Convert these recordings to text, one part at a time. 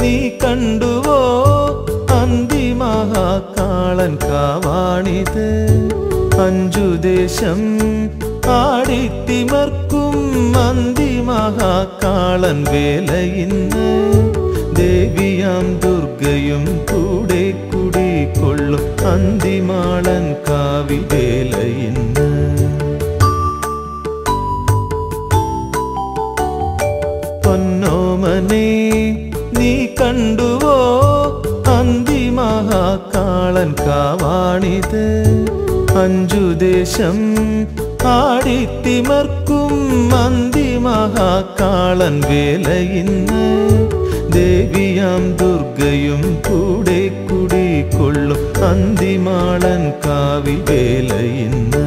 നീ കണ്ടുവോ അന്തിമഹാക്കാളൻ കാവാണിത് അഞ്ചു ദേശം ആടിത്തിമർക്കും അന്തിമഹാക്കാളൻ വേല ഇന്ന് ദേവിയാം ദുർഗയും കൂടെ കുടികൊള്ളും അന്തിമാളൻ കാവി വേല ഇന്ന് പൊന്നോമനെ നീ കണ്ടുവോ അന്തിമഹാക്കാളൻ കാവാണിത് അഞ്ചു ദേശം ആടിത്തിമർക്കും അന്തിമഹാക്കാളൻ വേല ഇന്ന് ദേവിയാം ദുർഗയും കൂടെ കുടികൊള്ളും അന്തിമാളൻ കാവി വേല ഇന്ന്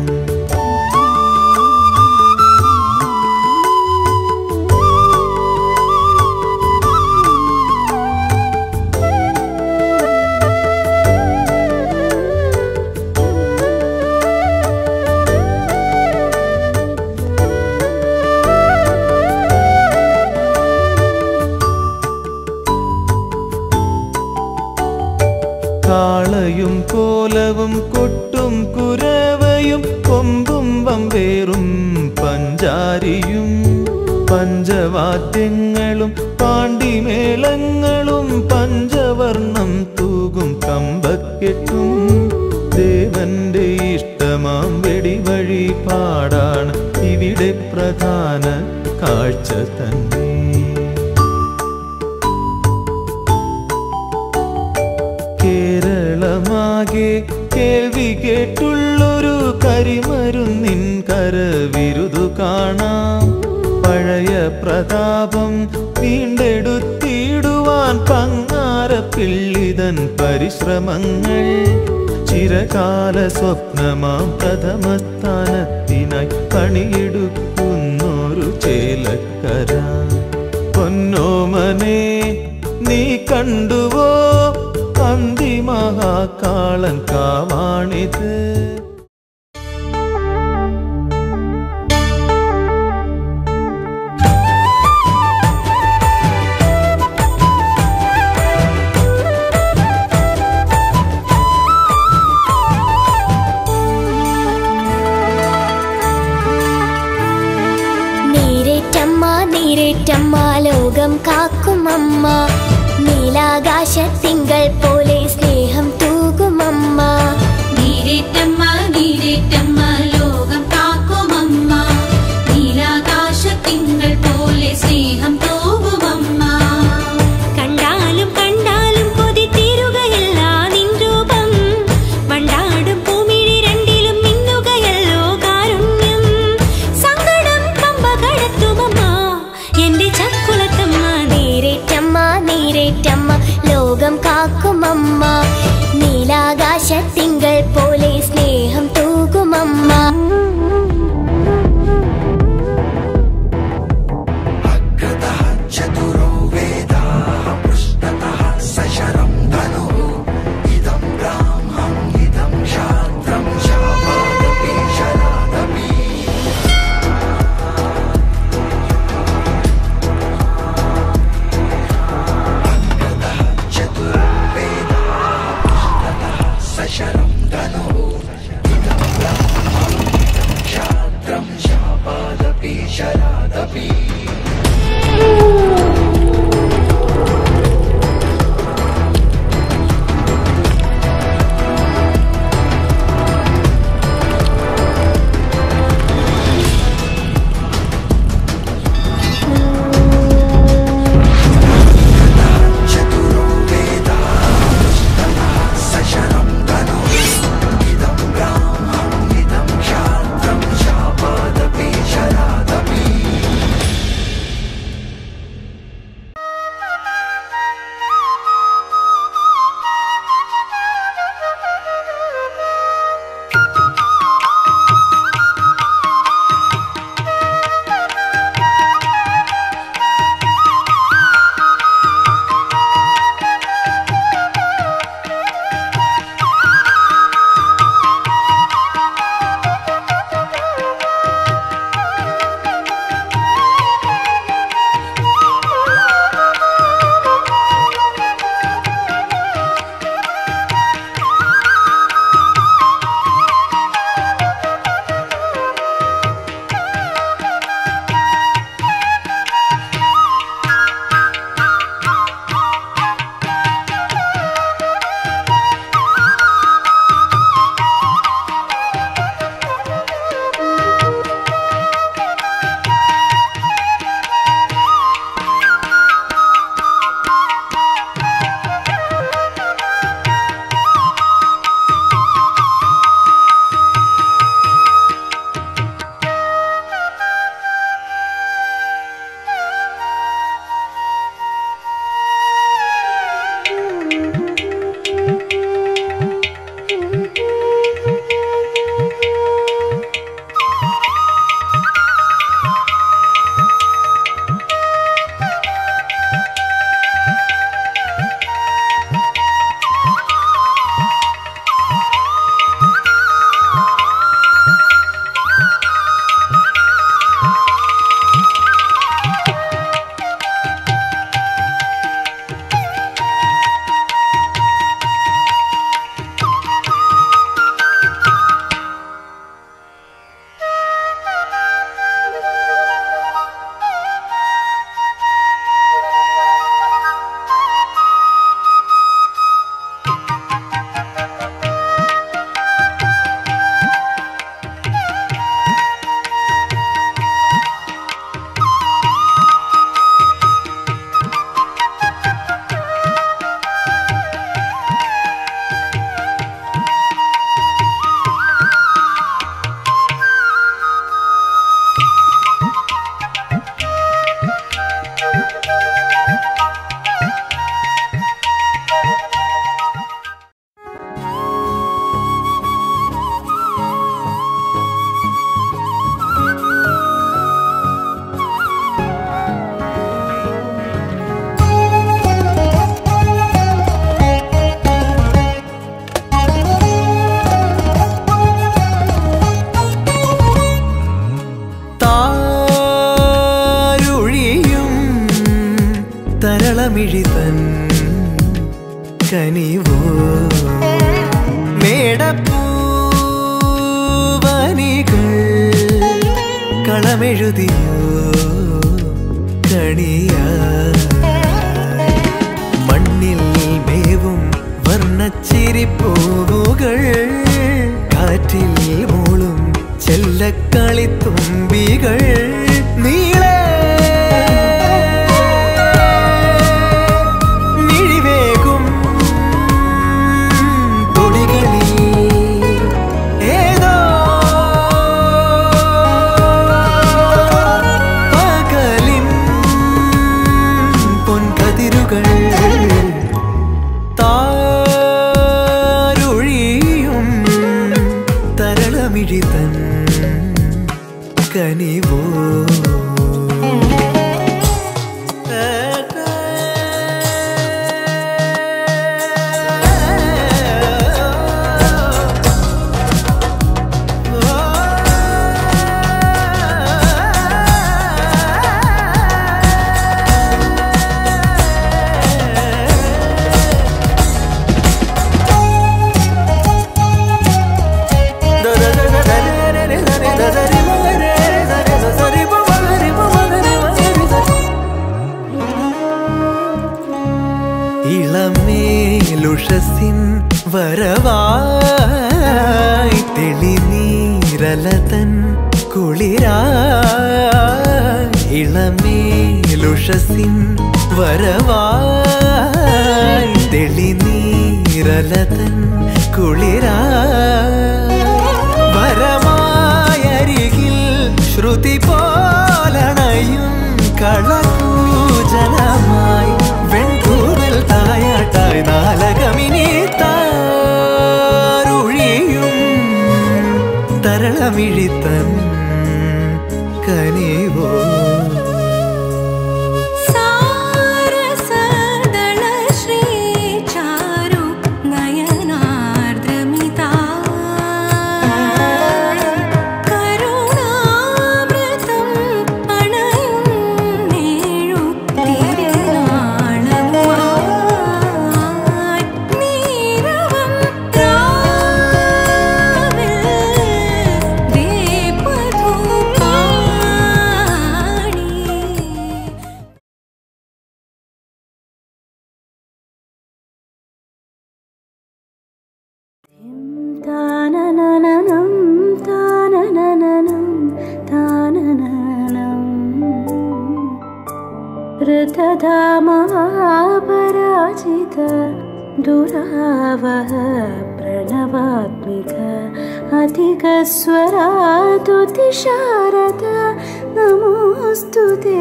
കാളയും കോലവും കൊട്ടും കുരവയും കൊമ്പും വമ്പേറും പഞ്ചാരിയും പഞ്ചവാദ്യങ്ങളും പാണ്ടിമേളങ്ങളും പഞ്ചവർണം തൂകും കമ്പക്കെട്ടും ദേവന്റെ ഇഷ്ടമാം വെടിവഴി പാടാണ് ഇവിടെ പ്രധാന കാഴ്ച തന്നെ കേരളമാകെ കേൾവി കേട്ടുള്ളൊരു കരിമരുന്നിൻ കരവിരുതു കാണാം പഴയ പ്രതാപം വീണ്ടെടുത്തിടുവാൻ പങ്ങാരപ്പിള്ളിതൻ പരിശ്രമങ്ങൾ ചിരകാല സ്വപ്നമാം പ്രഥമസ്ഥാനത്തിനായി പണിയെടുക്കുന്നൊരു ചേലക്കര പൊന്നോമനെ നീ കണ്ടുവോ അന്തിമഹാകാളൻ കാവാണിത് നീരേറ്റമ്മ നീരേറ്റമ്മ ലോകം കാക്കുമമ്മ നീലാകാശത്തിങ്കൾ പോലെ സ്നേഹം തൂകുമമ്മ നീരേറ്റമ്മ നീരേറ്റമ്മ ലോകം കാക്കുമമ്മ നീലാകാശത്തിങ്കൾ പോലെ സ്നേഹം തോകുമമ്മ കണ്ടാലും കണ്ടാലും കൊതി തീരുകയല്ല നിൻ രൂപം വണ്ടാടും പൂമിഴി രണ്ടിലും മിന്നുകയല്ലോ കാരുണ്യം സങ്കടം പമ്പ കടത്തുമമ്മ എന്റെ ചക്കുളത്തമ്മ നീരേറ്റമ്മ നീരേറ്റമ്മ ലോകം കാക്കുമമ്മ നീലാകാശത്തിങ്കൾ പോലെ സ്നേഹം തൂകുമമ്മ ും തരളമിഴിതൻ കനിവോ മേടപ്പൂവനികൾ കളമെഴുതിയോ കണിയ മണ്ണിൽ മേവും വർണ്ണച്ചിരിപ്പൂവുകൾ കാറ്റിൽ മൂളും ചെല്ലക്കളിത്തുമ്പികൾ നീളെ മിഴിവേകും തൊടികളിൽ ഏതോ പകലിൻ പൊൻകതിരുകൾ താരൊഴിയും തരളമിഴിതൻ കനിവോ ഇളമേലുഷസിൻ വരവായി തെളിനീരലതൻ കുളിരായി ഇളമേലുഷസിൻ വരവായി തെളിനീരലതൻ കുളിരായി വരമായരികിൽ ശ്രുതി പോലണയും കളകൂജലമായി വെൺകൂവൽ തായാട്ടായി നാലകമിനി താരുഴിയും തരളമിഴിത്തൻ കനിവോ സാരസദളശ്രീചാരു നയനാർദ്രമിതാ കരുണാമൃതം അണയും നേഴു തിരുനാളമായി നീരവം രാവിൽ ദീപധൂ കാണി താനനനനം താനനനനം താനനനം ഋതധാമപരാജിത ദുരാവഹ പ്രണവാത്മിക अधिकस्वरातुतिशारद नमोऽस्तु ते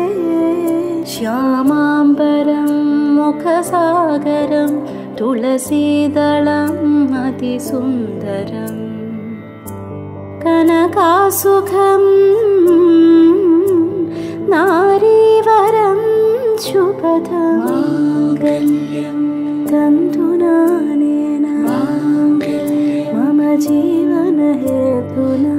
श्यामाम्बरं मुखसागरं तुलसीदलम् अतिसुन्दरम् कनकासुखं नारीवरं शुभदमाङ्गल्यं तन्तुनानेन मम जीवनहेतुना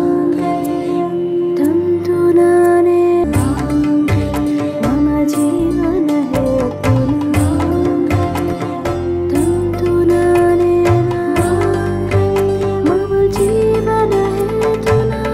तन्तुनानेन मम जीवनहेतुना तन्तुनानेन मम जीवनहेतुना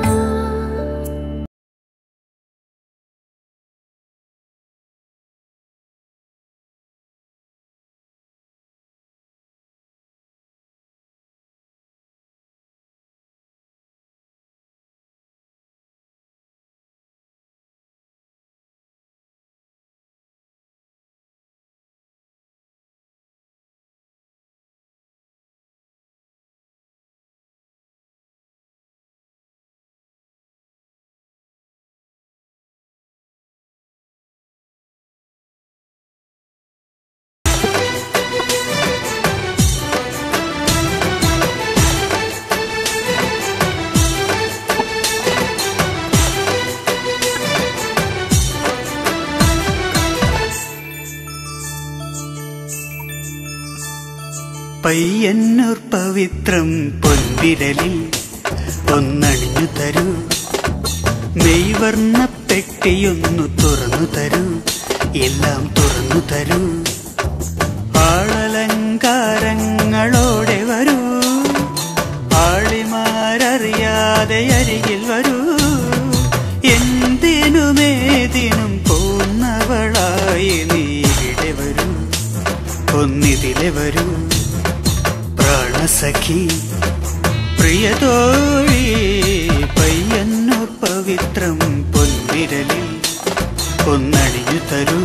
പയ്യന്നൂർ പവിത്രം പൊൻവിരലിൽ ഒന്നണിഞ്ഞു തരൂ മെയ്വർണ്ണ പെട്ടിയൊന്നു തുറന്നു തരൂ എല്ലാം തുറന്നു തരൂ ആളലങ്കാരങ്ങളോടെ വരൂ ആളിമാരറിയാതെ അരികിൽ വരൂ എന്തിനുമേതിനും പോന്നവളായി നീവിടെ വരൂ ഒന്നിതിലെ വരൂ പ്രാണസഖി പ്രിയതോഴി പയ്യന്നൂർ പവിത്രം പൊൻവിരലിൽ ഒന്നണിഞ്ഞു തരൂ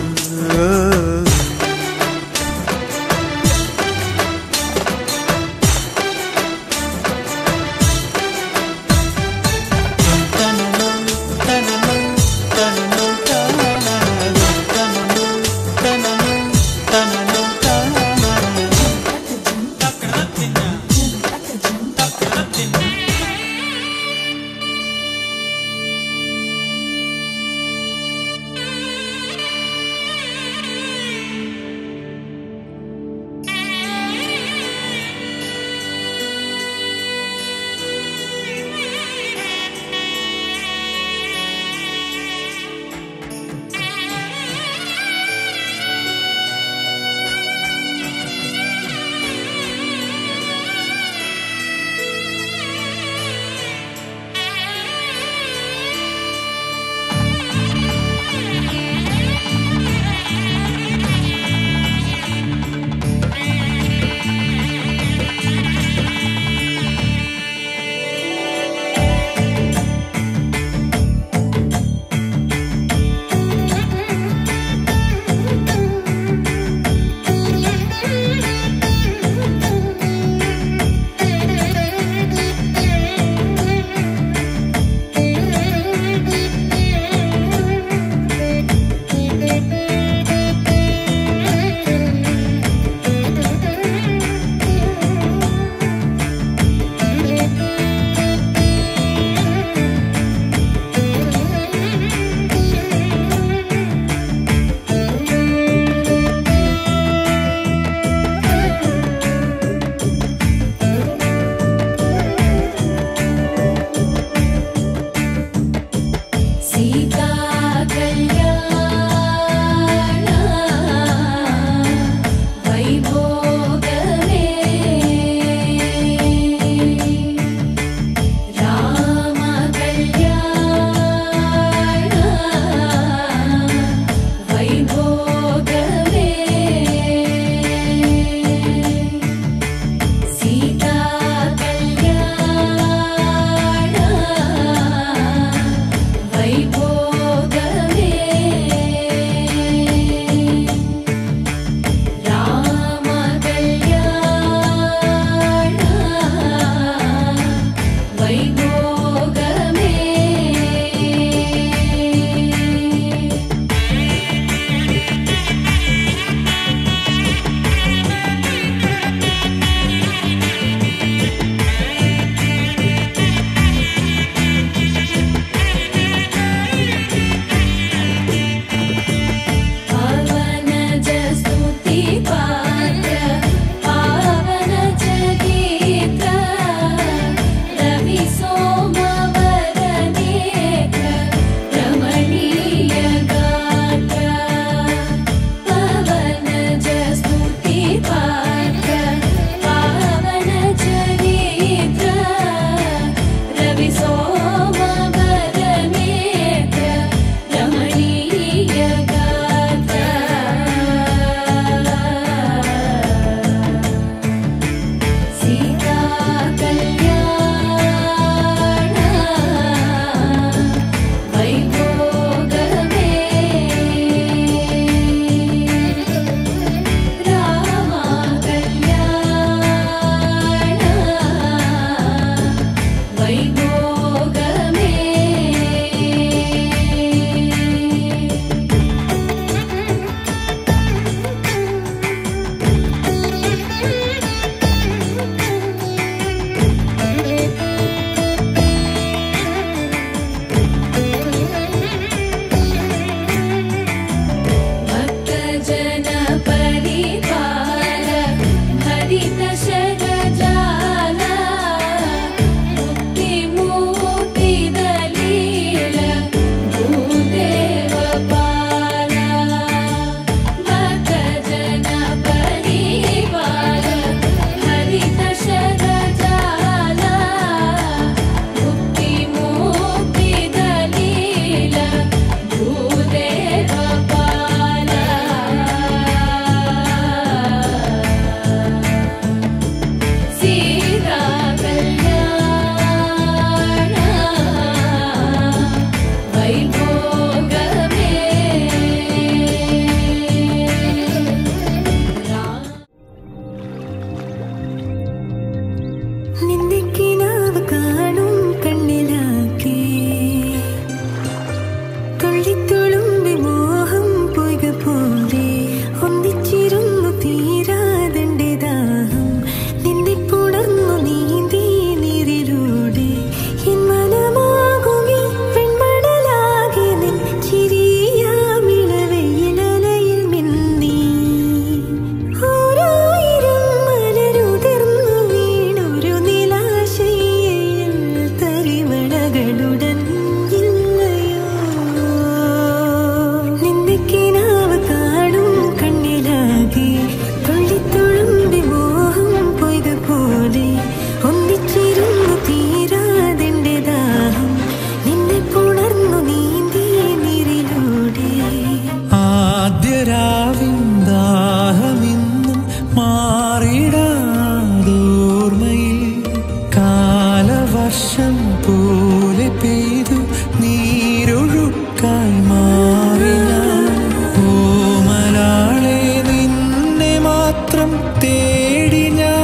മാത്രം തേടി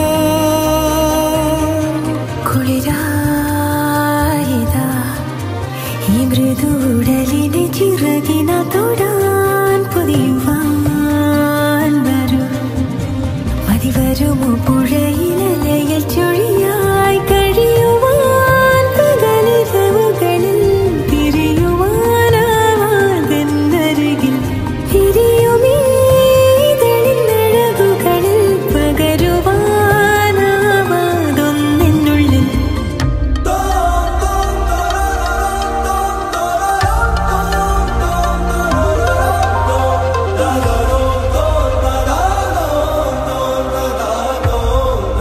ഞാൻ കുളിരായതാ ഈ മൃദുടലിനെ ചിറകിന തൊടാൻ പൊതിയുവാൻ വരൂ മതി വരുമോ പുഴയിലലയിൽ ചൊഴിയായി കഴിയുവാൻ പകലിരവുകളിൽ തിരിയുവാനാവാതെന്നരികിൽ തിരിയുമീ തെളിഞ്ഞഴകുകളിൽ പകരുവാനാവാതൊന്നെന്നുള്ളിൽ ോ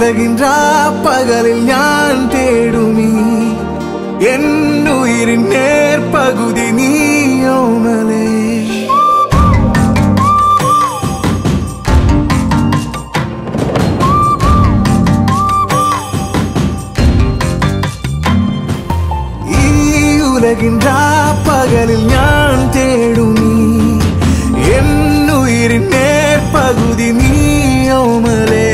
ഉലകിன்ற പകലിൽ ഞാൻ തേടുമീ എന്നുയിരിൻ നേർപകുതി നീയോമലേ ഈ ഉലകിன்ற പകലിൽ ഞാൻ തേടുമീ എന്നുയിരിൻ നേർപകുതി നീയോമലേ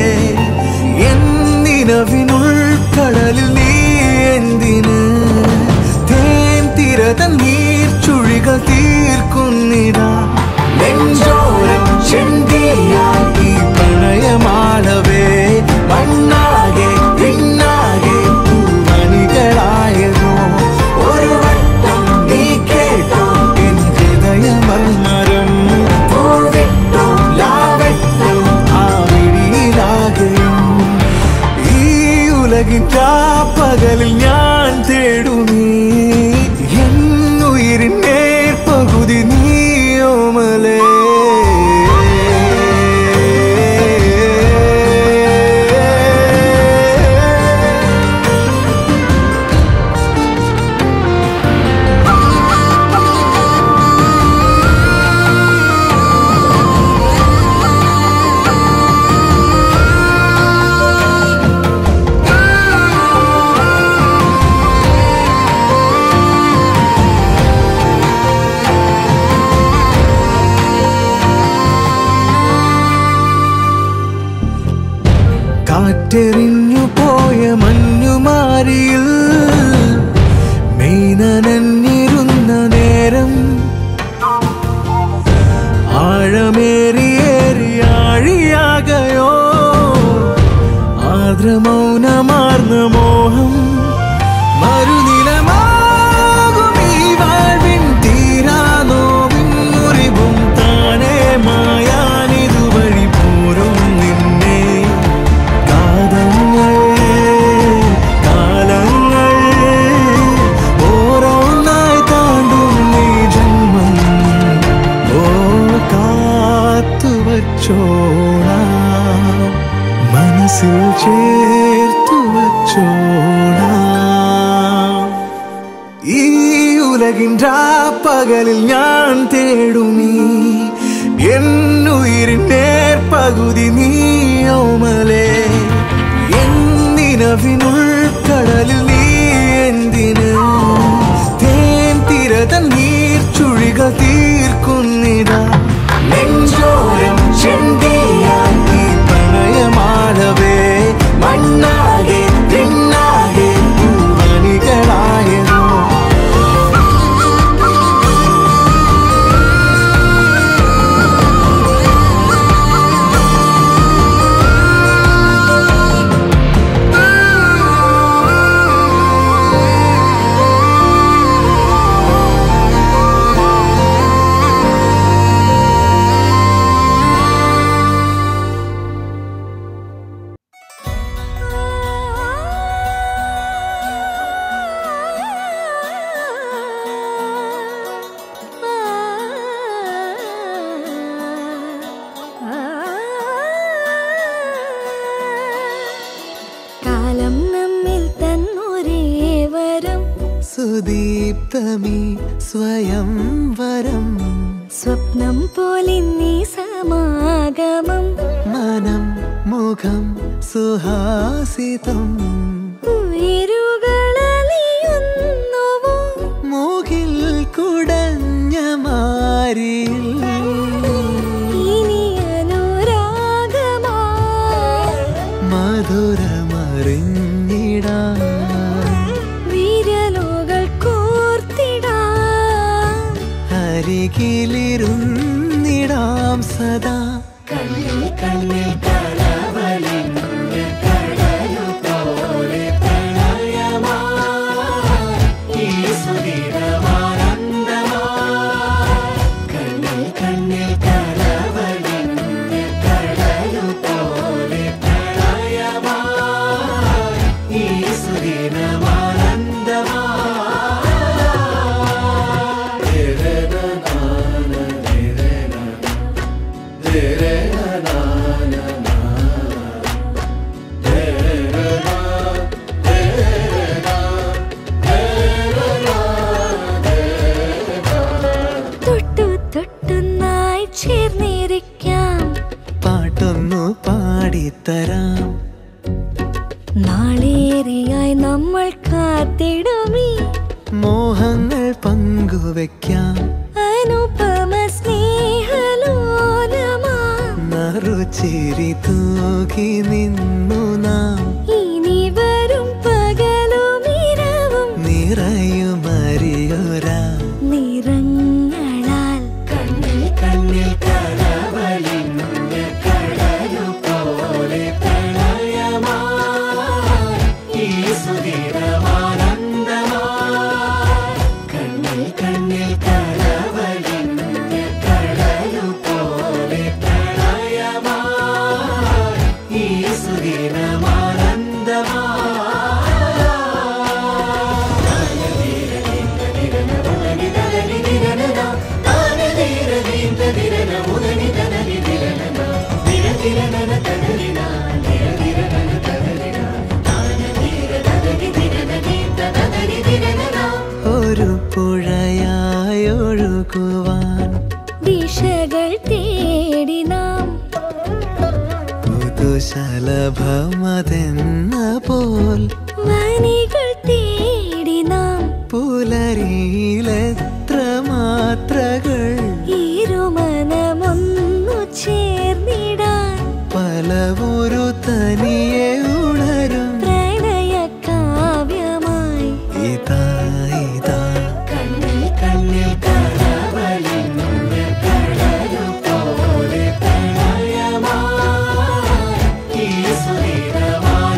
എന്നിനവിനുൾക്കടലിൽ നീ എന്തിന് തേൻ തിരതൻ നീർ ചുഴികൾ തീർക്കുന്നിതാ നെഞ്ചോരം ചെണ്ടിയായി പ്രണയമാളവേ മണ്ണാകെ പിന്നാകെ പൂവണികളായതോ ഒരു വട്ടം നീ കേട്ടോ എൻ ഹൃദയമർമരം പൂവിട്ടോ ലാവട്ടോ ആ വിഴിയിലാകെയും ഈ ഉലകിൻ്റെ പകലിൽ ഞാൻ തേടുമീ എന്നുയിരിൻ നേർപകുതി നീയോമലേ കാറ്റെറിഞ്ഞു പോയ മഞ്ഞുമാരിയിൽ മെയ്നനഞ്ഞിരുന്ന നേരം ആഴമേറിയേറി ആഴിയാകയോ ആദ്രമൗനമാർന്ന മോഹം മറുനിലമാകും ഈ വാഴ്വിൻ തീരാനോവിൻ മുറിവും താനേ മായാനിതുവഴി പോരും നിന്നെ കാതങ്ങൾ കാലങ്ങൾ ഓരോന്നായി താണ്ടും നീ ജന്മം ഓ കാത്തു വച്ചോളാം മനസ്സിൽ ചേർത്തു വച്ചോളാം ഈ ഉലകിன்ற പകലിൽ ഞാൻ തേടുമീ എന്നുയിരിൻ നേർപകുതി നീയോമലേ എന്നിനവിനുൾക്കടലിൽ നീ എന്തിന് തേൻ തിരതൻ നീർ ചുഴികൾ തീർക്കുന്നിതാ നെഞ്ചോരം ചെണ്ടിയായി പ്രണയമാളവേ മണ്ണാകെ പിന്നാകെ പൂവണികളായതോ കാലം നമ്മിൽ തന്നൊരേ വരം സുദീപ്തമീ സ്വയം വരം സ്വപ്നം പോലെ നീ സമാഗമം മനം മുഖം സുഹാസിതം ഉയരുകളലിയുന്നുവോ മൂകിൽ കുടഞ്ഞ മാരിൽ ഇനി അനുരാഗമാ മധുരമറിഞ്ഞിടാൻ വിരലുകൾ കോർത്തിടാം അരികിലിരുന്നിടാം സദാ കണ്ണിൽ കണ്ണിൽ കലവലിഞ്ഞ കടലു പോലെ പ്രണയമാ ഈ സുദിനമാനന്ദമാ കണ്ണിൽ കണ്ണിൽ കലവലിഞ്ഞ കടലു പോലെ പ്രണയമാ ഈ സുദിനമാനന്ദമാ ധീരന നാളേറെയായി നമ്മൾ കാത്തിടുമീ മോഹങ്ങൾ പങ്കുവെക്കാം അനുപമ സ്നേഹലോലമാ നറുചിരി തൂകി നിന്നു നാം ഇനി വരും പകലും ഇരവും നിറയുമറിയൊരാ നിറങ്ങളാൽ കണ്ണിൽ കണ്ണിൽ കലവലിഞ്ഞ കടലു പോലെ പ്രണയമായി ഈ സുദിനമാനന്ദമായി കണ്ണിൽ കണ്ണിൽ കലവലിഞ്ഞ കടലു പോലെ പ്രണയമായി ഈ ഒരു പുഴയായി ഒഴുകുവാൻ ദിശകൾ തേടി നാം പുതുശലഭമതെന്ന പോൽ വനികൾ തേടി നാം പുലരിയിലെത്ര മാത്രകൾ ഇരുമനമൊന്നു ചേർന്നിടാൻ പലവൊരു തനിയെ ഉണരും പ്രണയ കാവ്യമായി ഇതാ ഇതാ കണ്ണിൽ കണ്ണിൽ കലവലിഞ്ഞ കടലു പോലെ പ്രണയമായി ഈ സുദിനമാനന്ദമായി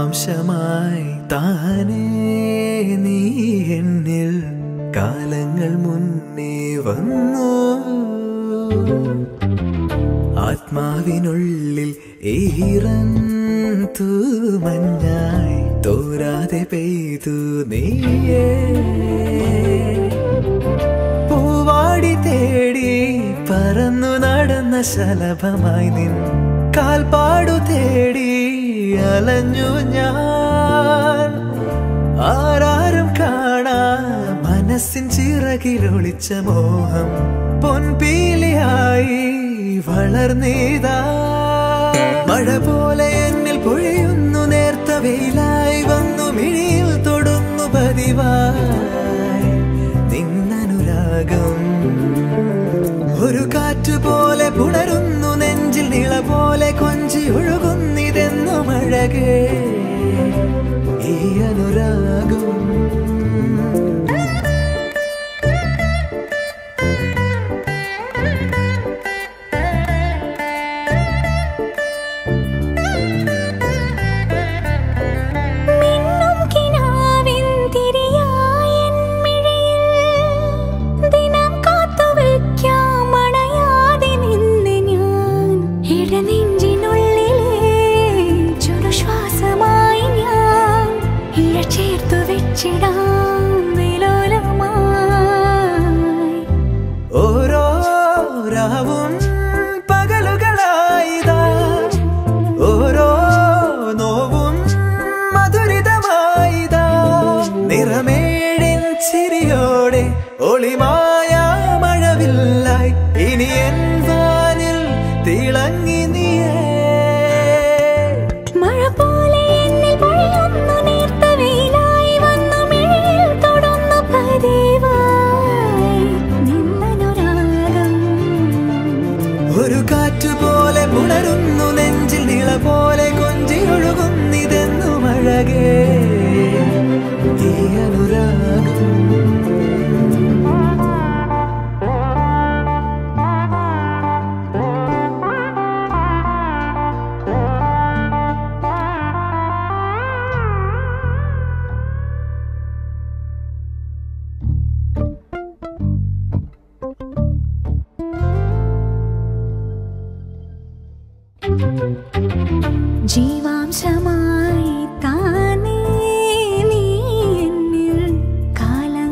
ജീവാംശമായി താനേ നീ എന്നിൽ കാലങ്ങൾ മുന്നേ വന്നു ആത്മാവിനുള്ളിൽ ഈറൻ തൂമഞ്ഞായി തോരാതെ പെയ്തു നീയേ പൂവാടി തേടി പറന്നു നടന്ന ശലഭമായി നിൻ കാൽപ്പാടു തേടി അലഞ്ഞു ഞാൻ ആരാരും കാണാ മനസ്സിൻ ചിറകിലൊളിച്ച മോഹം പൊൻപീലിയായി വളർന്നീതാ മഴ പോലെ എന്നിൽ പൊഴിയുന്നു നേർത്ത വെയിലായി വന്നു മിഴിയിൽ തൊടുന്നു പതിവായി നിന്നനുരാഗം ഒരു കാറ്റ് പോലെ പുണരുന്നു നെഞ്ചിൽ നിള പോലെ കൊഞ്ചി ഒഴുകുന്നിതെന്നു മഴകേ ഈ അനുരാഗം മിന്നും കിനാവിൻ തിരിയായൻ മിഴിയിൽ ദിനം കാത്തുവയ്ക്കാം അണയാതെ നിന്ന് ഞാൻ ഇടനെഞ്ചിനുള്ളിലെ ചുടുശ്വാസമായി ഞാൻ ഇഴ ചേർത്തു വെച്ചിടാം വിലോലമായി ഓരോ രാവും പകലുകളായിതാ ഓരോ നോവും മധുരിതമായിതാ നിറമേഴിൻ ചിരിയോടെ ഒളിമായ മഴവില്ലായി ഇനി എൻ വാനിൽ തിളങ്ങി നീയേ മഴ പോലെ എന്നിൽ പൊഴിയുന്നു നേർത്ത വെയിലായി വന്നു മിഴിയിൽ തൊടുന്നു പതിവായി നിന്നനുരാഗം ഒരു കാറ്റ് പോലെ പുണരുന്നു നെഞ്ചിൽ നിള പോലെ കൊഞ്ചി ഒഴുകുന്നിതെന്നു മഴകേ ഈ അനുരാഗം ജീവാംശമായി താനേ നീ എന്നിൽ കാലങ്ങൾ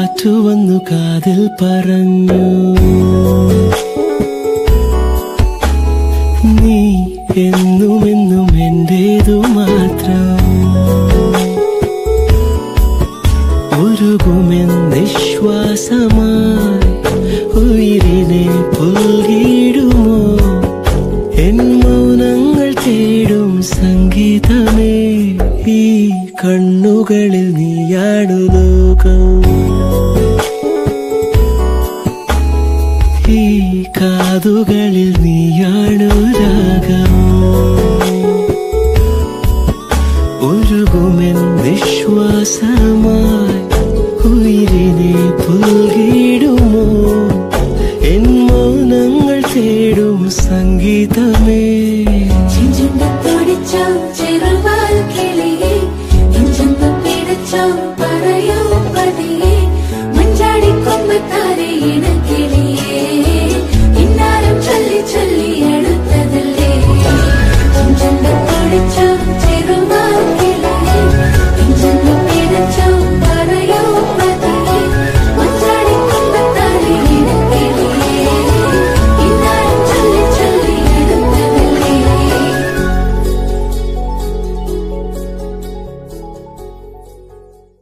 കാറ്റു വന്നു കാതിൽ പറഞ്ഞു നീ എന്നും എന്നും എന്റേതു മാത്രം ഉരുകുമെൻ നിശ്വാസമായി ഉയിരിനെ പുൽകിടുമോ എൻ മൗനങ്ങൾ തേടും സംഗീതമേ ഈ കണ്ണുകളിൽ നീയാണു ലോകം ഈ കാതുകളിൽ നീയാണു രാഗം ഉരുകുമെൻ വിശ്വാസമായി ഉയിരിനെ പുൽകി